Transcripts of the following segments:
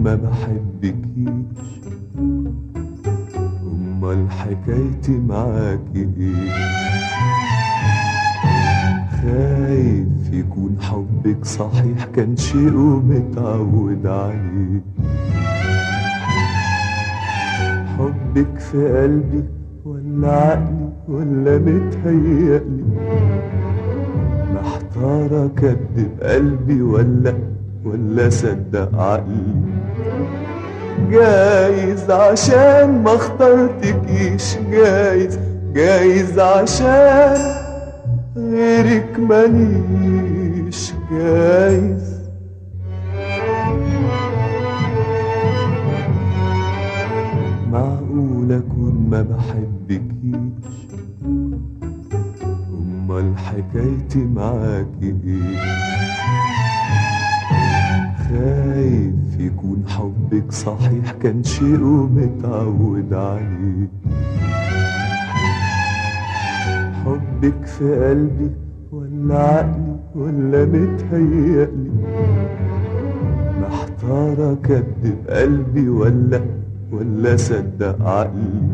ما بحبكيش امال حكايتي معاكي ايه خايف يكون حبك صحيح كان شيء ومتعود عليه حبك في قلبي ولا عقلي ولا متهيألي محتار اكدب قلبي ولا ولا صدق عقلي جايز عشان ما اخترتكيش جايز جايز عشان غيرك ماليش جايز معقول اكون ما بحبكيش امال حكايتي معاكي ايه خايف يكون حبك صحيح كان شيء ومتعود عليه حبك في قلبي ولا عقلي ولا متهيألي محتار اكدب قلبي ولا ولا صدق عقلي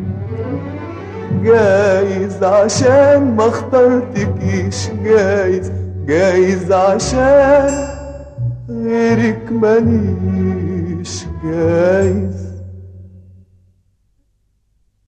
جايز عشان ما اخترتكيش جايز جايز عشان غيرك ماليش جايز